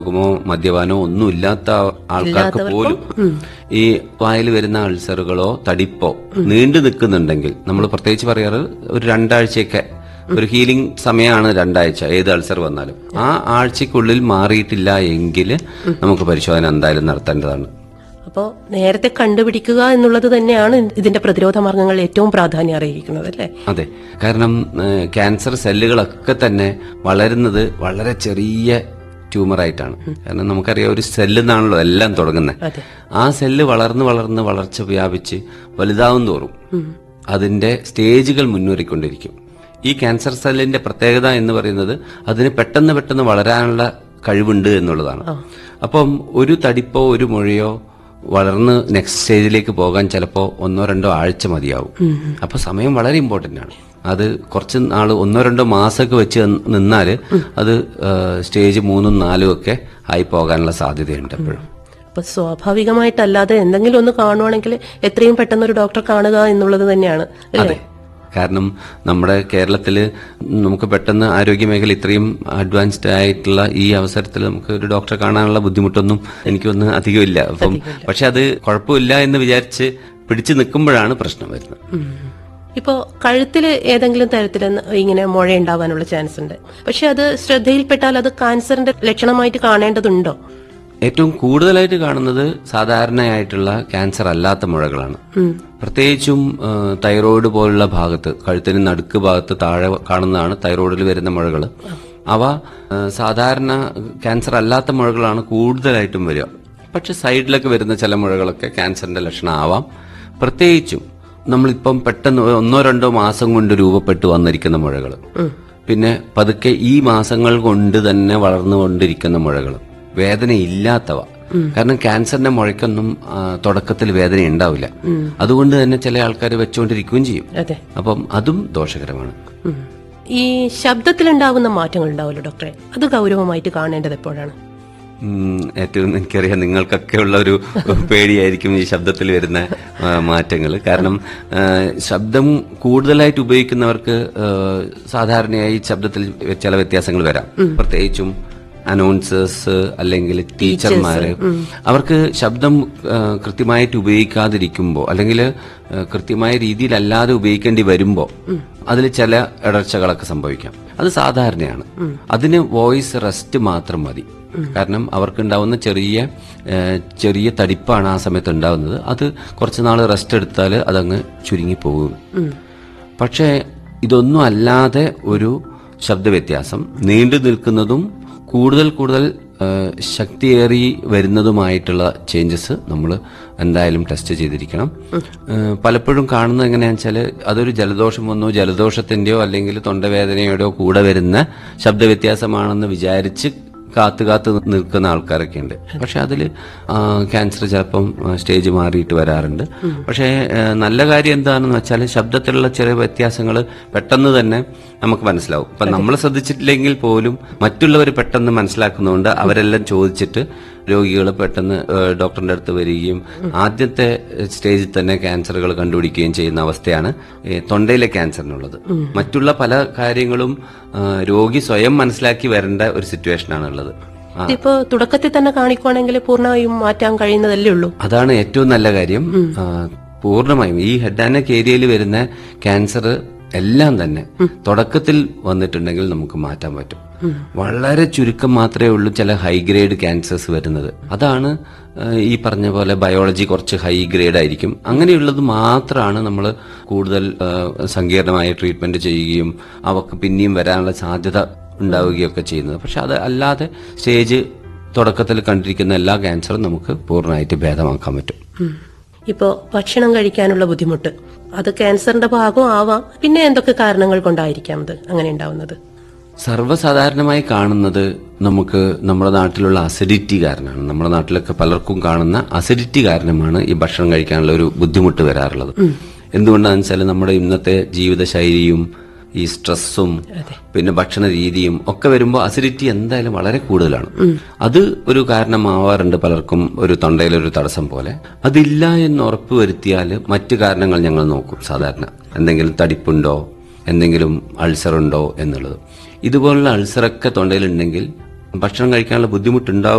ോ മദ്യപാനോ ഒന്നും ഇല്ലാത്ത ആൾക്കാർക്ക് പോലും ഈ വായിൽ വരുന്ന അൾസറുകളോ തടിപ്പോ നീണ്ടു നിൽക്കുന്നുണ്ടെങ്കിൽ നമ്മൾ പ്രത്യേകിച്ച് പറയാറ് ഒരു രണ്ടാഴ്ചയൊക്കെ ഒരു ഹീലിംഗ് സമയമാണ് രണ്ടാഴ്ച ഏത് അൾസർ വന്നാലും ആ ആഴ്ചക്കുള്ളിൽ മാറിയിട്ടില്ല എങ്കിൽ നമുക്ക് പരിശോധന എന്തായാലും നടത്തേണ്ടതാണ് അപ്പോൾ നേരത്തെ കണ്ടുപിടിക്കുക എന്നുള്ളത് തന്നെയാണ് ഇതിന്റെ പ്രതിരോധ മാർഗങ്ങൾ ഏറ്റവും പ്രാധാന്യം അറിയിക്കുന്നത് അല്ലേ അതെ കാരണം ഏഹ്, ക്യാൻസർ സെല്ലുകളൊക്കെ തന്നെ വളരുന്നത് വളരെ ചെറിയ ട്യൂമറായിട്ടാണ് കാരണം നമുക്കറിയാം ഒരു സെല്ലിൽ നിന്നാണല്ലോ എല്ലാം തുടങ്ങുന്നത് അതെ ആ സെല്ല് വളർന്ന് വളർന്ന് വളർച്ച വ്യാപിച്ച് വലുതാവും തോറും അതിന്റെ സ്റ്റേജുകൾ മുന്നേറിക്കൊണ്ടിരിക്കും ഈ ക്യാൻസർ സെല്ലിന്റെ പ്രത്യേകത എന്ന് പറയുന്നത് അതിന് പെട്ടെന്ന് പെട്ടെന്ന് വളരാനുള്ള കഴിവുണ്ട് എന്നുള്ളതാണ് അപ്പം ഒരു തടിപ്പോ ഒരു മുഴയോ വളർന്ന് നെക്സ്റ്റ് സ്റ്റേജിലേക്ക് പോകാൻ ചിലപ്പോൾ ഒന്നോ രണ്ടോ ആഴ്ച മതിയാവും അപ്പൊ സമയം വളരെ ഇമ്പോർട്ടന്റ് ആണ് അത് കുറച്ച് നാള് ഒന്നോ രണ്ടോ മാസമൊക്കെ വെച്ച് നിന്നാല് അത് സ്റ്റേജ് മൂന്നും നാലും ഒക്കെ ആയി പോകാനുള്ള സാധ്യതയുണ്ട് എപ്പോഴും അപ്പൊ സ്വാഭാവികമായിട്ടല്ലാതെ എന്തെങ്കിലും ഒന്ന് കാണുവാണെങ്കിൽ എത്രയും പെട്ടെന്ന് ഒരു ഡോക്ടറെ കാണുക എന്നുള്ളത് തന്നെയാണ് അല്ലേ കാരണം നമ്മുടെ കേരളത്തിൽ നമുക്ക് പെട്ടെന്ന് ആരോഗ്യ മേഖല ഇത്രയും അഡ്വാൻസ്ഡ് ആയിട്ടുള്ള ഈ അവസരത്തിൽ നമുക്ക് ഒരു ഡോക്ടറെ കാണാനുള്ള ബുദ്ധിമുട്ടൊന്നും എനിക്കൊന്നും അധികമില്ല അപ്പം പക്ഷെ അത് കുഴപ്പമില്ല എന്ന് വിചാരിച്ച് പിടിച്ചു നിൽക്കുമ്പോഴാണ് പ്രശ്നം വരുന്നത് ഇപ്പോ കഴുത്തിൽ ഏതെങ്കിലും തരത്തിൽ ഇങ്ങനെ മുഴ ഉണ്ടാവാനുള്ള ചാൻസ് ഉണ്ട് പക്ഷെ അത് ശ്രദ്ധയിൽപ്പെട്ടാൽ അത് കാൻസറിന്റെ ലക്ഷണമായിട്ട് കാണേണ്ടതുണ്ടോ ഏറ്റവും കൂടുതലായിട്ട് കാണുന്നത് സാധാരണയായിട്ടുള്ള ക്യാൻസർ അല്ലാത്ത മുഴകളാണ് പ്രത്യേകിച്ചും ആ, തൈറോയിഡ് പോലുള്ള ഭാഗത്ത് കഴുത്തിന് നടുക്ക് ഭാഗത്ത് താഴെ കാണുന്നതാണ് തൈറോയിഡിൽ വരുന്ന മുഴകൾ അവ ആ, സാധാരണ ക്യാൻസർ അല്ലാത്ത മുഴകളാണ് കൂടുതലായിട്ടും വരിക പക്ഷെ സൈഡിലൊക്കെ വരുന്ന ചില മുഴകളൊക്കെ ക്യാൻസറിന്റെ ലക്ഷണം ആവാം പ്രത്യേകിച്ചും നമ്മളിപ്പം പെട്ടെന്ന് ഒന്നോ രണ്ടോ മാസം കൊണ്ട് രൂപപ്പെട്ടു വന്നിരിക്കുന്ന മുഴകൾ പിന്നെ പതുക്കെ ഈ മാസങ്ങൾ കൊണ്ട് തന്നെ വളർന്നുകൊണ്ടിരിക്കുന്ന മുഴകൾ വേദനയില്ലാത്തവ കാരണം ക്യാൻസറിന്റെ മുഴയ്ക്കൊന്നും ആ, തുടക്കത്തിൽ വേദന ഉണ്ടാവില്ല അതുകൊണ്ട് തന്നെ ചില ആൾക്കാർ വെച്ചുകൊണ്ടിരിക്കുകയും ചെയ്യും അതെ അപ്പം അതും ദോഷകരമാണ് ഉം. ഈ ശബ്ദത്തിലുണ്ടാവുന്ന മാറ്റങ്ങൾ ഉണ്ടാവുമല്ലോ ഡോക്ടറെ അത് ഗൗരവമായിട്ട് കാണേണ്ടത് എപ്പോഴാണ് ഉം, ഏറ്റവും എനിക്കറിയാം നിങ്ങൾക്കൊക്കെ ഉള്ള ഒരു പേടിയായിരിക്കും ഈ ശബ്ദത്തിൽ വരുന്ന മാറ്റങ്ങൾ കാരണം ആ, ശബ്ദം കൂടുതലായിട്ട് ഉപയോഗിക്കുന്നവർക്ക് ആ, സാധാരണയായി ശബ്ദത്തിൽ ചില വ്യത്യാസങ്ങൾ വരാം പ്രത്യേകിച്ചും അനൗൺസേഴ്സ് അല്ലെങ്കിൽ ടീച്ചർമാര് അവർക്ക് ശബ്ദം ആ, കൃത്യമായിട്ട് ഉപയോഗിക്കാതിരിക്കുമ്പോൾ അല്ലെങ്കിൽ ആ, കൃത്യമായ രീതിയിലല്ലാതെ ഉപയോഗിക്കേണ്ടി വരുമ്പോൾ അതിൽ ചില ഇടർച്ചകളൊക്കെ സംഭവിക്കാം അത് സാധാരണയാണ് അതിന് വോയിസ് റെസ്റ്റ് മാത്രം മതി കാരണം അവർക്കുണ്ടാവുന്ന ചെറിയ ആ, ചെറിയ തടിപ്പാണ് ആ സമയത്ത് ഉണ്ടാവുന്നത് അത് കുറച്ച് നാൾ റെസ്റ്റ് എടുത്താൽ അതങ്ങ് ചുരുങ്ങി പോകും പക്ഷേ ഇതൊന്നും അല്ലാതെ ഒരു ശബ്ദ വ്യത്യാസം നീണ്ടു നിൽക്കുന്നതും കൂടുതൽ കൂടുതൽ ആ, ശക്തിയേറി വരുന്നതുമായിട്ടുള്ള ചേഞ്ചസ് നമ്മൾ എന്തായാലും ടെസ്റ്റ് ചെയ്തിരിക്കണം ആ, പലപ്പോഴും കാണുന്നത് എങ്ങനെയാണെന്ന് വെച്ചാൽ അതൊരു ജലദോഷം വന്നോ ജലദോഷത്തിന്റെയോ അല്ലെങ്കിൽ തൊണ്ടവേദനയുടെയോ കൂടെ വരുന്ന ശബ്ദ വ്യത്യാസമാണെന്ന് വിചാരിച്ച് കാത്തു കാത്ത് നിൽക്കുന്ന ആൾക്കാരൊക്കെ ഉണ്ട് പക്ഷെ അതിൽ ക്യാൻസർ ചിലപ്പം ആ, സ്റ്റേജ് മാറിയിട്ട് വരാറുണ്ട് പക്ഷേ ആ, നല്ല കാര്യം എന്താണെന്ന് വെച്ചാൽ ശബ്ദത്തിലുള്ള ചെറിയ വ്യത്യാസങ്ങൾ പെട്ടെന്ന് തന്നെ നമുക്ക് മനസ്സിലാവും ഇപ്പൊ നമ്മൾ ശ്രദ്ധിച്ചിട്ടില്ലെങ്കിൽ പോലും മറ്റുള്ളവർ പെട്ടെന്ന് മനസ്സിലാക്കുന്നതുകൊണ്ട് അവരെല്ലാം ചോദിച്ചിട്ട് രോഗികൾ പെട്ടെന്ന് ആ, ഡോക്ടറിന്റെ അടുത്ത് വരികയും ആദ്യത്തെ സ്റ്റേജിൽ തന്നെ ക്യാൻസറുകൾ കണ്ടുപിടിക്കുകയും ചെയ്യുന്ന അവസ്ഥയാണ് ഈ തൊണ്ടയിലെ ക്യാൻസറിനുള്ളത് മറ്റുള്ള പല കാര്യങ്ങളും ആ, രോഗി സ്വയം മനസ്സിലാക്കി വരേണ്ട ഒരു സിറ്റുവേഷനാണ് ഉള്ളത് ആ, ഇതിപ്പോ തുടക്കത്തിൽ തന്നെ കാണിക്കുവാണെങ്കിൽ പൂർണ്ണമായും മാറ്റാൻ കഴിയുന്നതല്ലേ ഉള്ളൂ അതാണ് ഏറ്റവും നല്ല കാര്യം ആ, പൂർണ്ണമായും ഈ ഹെഡ് ആൻഡ് നെക്ക് ഏരിയയിൽ വരുന്ന ക്യാൻസർ എല്ലാം തന്നെ തുടക്കത്തിൽ വന്നിട്ടുണ്ടെങ്കിൽ നമുക്ക് മാറ്റാൻ പറ്റും വളരെ ചുരുക്കം മാത്രമേ ഉള്ളൂ ചില ഹൈ ഗ്രേഡ് ക്യാൻസേഴ്സ് വരുന്നത് അതാണ് ആ, ഈ പറഞ്ഞ പോലെ ബയോളജി കുറച്ച് ഹൈ ഗ്രേഡ് ആയിരിക്കും അങ്ങനെയുള്ളത് മാത്രമാണ് നമ്മൾ കൂടുതൽ ആ, സങ്കീർണമായ ട്രീറ്റ്മെന്റ് ചെയ്യുകയും അവക്ക് പിന്നെയും വരാനുള്ള സാധ്യത ഉണ്ടാവുകയൊക്കെ ചെയ്യുന്നത് പക്ഷെ അത് അല്ലാതെ സ്റ്റേജ് തുടക്കത്തിൽ കണ്ടിരിക്കുന്ന എല്ലാ ക്യാൻസറും നമുക്ക് പൂർണ്ണമായിട്ട് ഭേദമാക്കാൻ പറ്റും ഉം. ഇപ്പോ ഭക്ഷണം കഴിക്കാനുള്ള ബുദ്ധിമുട്ട് അത് ക്യാൻസറിന്റെ ഭാഗം ആവാം പിന്നെ എന്തൊക്കെ കാരണങ്ങൾ കൊണ്ടായിരിക്കാം അത് അങ്ങനെ ഉണ്ടാവുന്നത് സർവ്വസാധാരണമായി കാണുന്നത് നമുക്ക് നമ്മുടെ നാട്ടിലുള്ള അസിഡിറ്റി കാരണമാണ് നമ്മുടെ നാട്ടിലൊക്കെ പലർക്കും കാണുന്ന അസിഡിറ്റി കാരണമാണ് ഈ ഭക്ഷണം കഴിക്കാനുള്ള ഒരു ബുദ്ധിമുട്ട് വരാറുള്ളത് എന്തുകൊണ്ടാണെന്ന് വെച്ചാൽ നമ്മുടെ ഇന്നത്തെ ജീവിതശൈലിയും ഈ സ്ട്രെസ്സും പിന്നെ ഭക്ഷണ രീതിയും ഒക്കെ വരുമ്പോൾ അസിഡിറ്റി എന്തായാലും വളരെ കൂടുതലാണ് അത് ഒരു കാരണമാവാറുണ്ട് പലർക്കും ഒരു തൊണ്ടയിലൊരു തടസ്സം പോലെ അതില്ല എന്ന് ഉറപ്പ് വരുത്തിയാൽ മറ്റു കാരണങ്ങൾ ഞങ്ങൾ നോക്കും സാധാരണ എന്തെങ്കിലും തടിപ്പുണ്ടോ എന്തെങ്കിലും അൾസർ ഉണ്ടോ എന്നുള്ളത് ഇതുപോലുള്ള അൾസറൊക്കെ തൊണ്ടയിലുണ്ടെങ്കിൽ ഭക്ഷണം കഴിക്കാനുള്ള ബുദ്ധിമുട്ടുണ്ടാവും